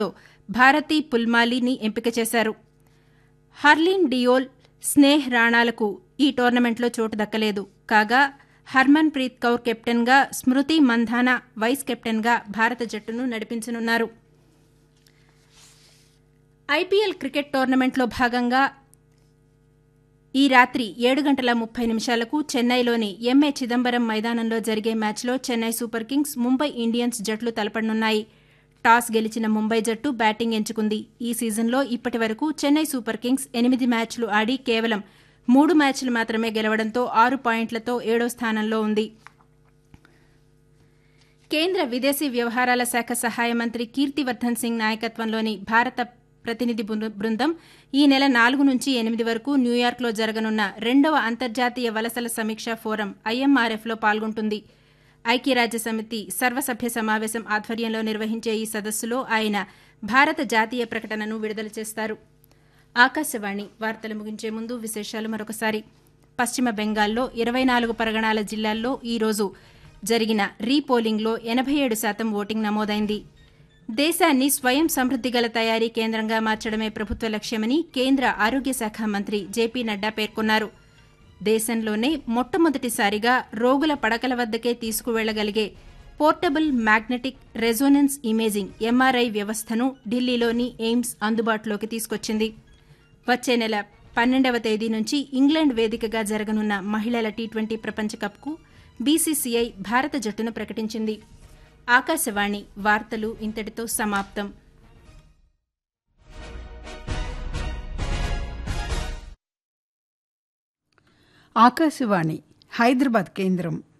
భారతీ పుల్మాలీని ఎంపిక చేశారు హర్లీన్ డియోల్ స్నేహ్ రాణాలకు ఈ టోర్నమెంట్లో చోటు దక్కలేదు కాగా హర్మన్ ప్రీత్ కౌర్ కెప్టెన్గా స్మృతి మంధానా వైస్ కెప్టెన్గా భారత జట్టును నడిపించనున్నారు ఐపీఎల్ క్రికెట్ టోర్నమెంట్లో భాగంగా ఈ రాత్రి ఏడు గంటల ముప్పై నిమిషాలకు చెన్నైలోని ఎంఏ చిదంబరం మైదానంలో జరిగే మ్యాచ్లో Chennai Super Kings Mumbai Indians జట్లు తలపడనున్నాయి టాస్ గెలిచిన ముంబై జట్టు బ్యాటింగ్ ఎంచుకుంది ఈ సీజన్లో ఇప్పటి వరకు చెన్నై సూపర్ కింగ్స్ ఎనిమిది మ్యాచ్లు ఆడి కేవలం మూడు మ్యాచ్లు మాత్రమే గెలవడంతో ఆరు పాయింట్లతో ఏడో స్థానంలో ఉంది కేంద్ర విదేశీ వ్యవహారాల శాఖ సహాయ మంత్రి కీర్తివర్ధన్ సింగ్ నాయకత్వంలోని భారత ప్రతినిధి బృందం ఈ నెల నాలుగు నుంచి ఎనిమిది వరకు న్యూయార్క్లో జరగనున్న రెండవ అంతర్జాతీయ వలసల సమీక్ష ఫోరం ఐఎంఆర్ఎఫ్లో పాల్గొంటుంది ఐక్యరాజ్య సమితి సర్వసభ్య సమావేశం ఆధ్వర్యంలో నిర్వహించే ఈ సదస్సులో ఆయన భారత జాతీయ ప్రకటనను విడుదల చేస్తారు ఆకాశవాణి వార్తలు ముగించే ముందు విశేషాలు మరొకసారి పశ్చిమ బెంగాల్లో ఇరవై నాలుగు పరగణాల జిల్లాల్లో ఈరోజు జరిగిన రీపోలింగ్లో ఎనభై ఏడు శాతం ఓటింగ్ నమోదైంది దేశాన్ని స్వయం సమృద్దిగల తయారీ కేంద్రంగా మార్చడమే ప్రభుత్వ లక్ష్యమని కేంద్ర ఆరోగ్య శాఖ మంత్రి జేపీ నడ్డా పేర్కొన్నారు దేశంలోనే మొట్టమొదటిసారిగా రోగుల పడకల వద్దకే తీసుకువెళ్లగలిగే portable magnetic resonance imaging MRI వ్యవస్థను ఢిల్లీలోని ఎయిమ్స్ అందుబాటులోకి తీసుకొచ్చింది వచ్చే నెల పన్నెండవ తేదీ నుంచి ఇంగ్లాండ్ వేదికగా జరగనున్న మహిళల టీ ట్వంటీ ప్రపంచ కప్కు బీసీసీఐ భారత జట్టును ప్రకటించింది ఆకాశవాణి వార్తలు ఇంతటితో సమాప్తం ఆకాశవాణి హైదరాబాద్ కేంద్రం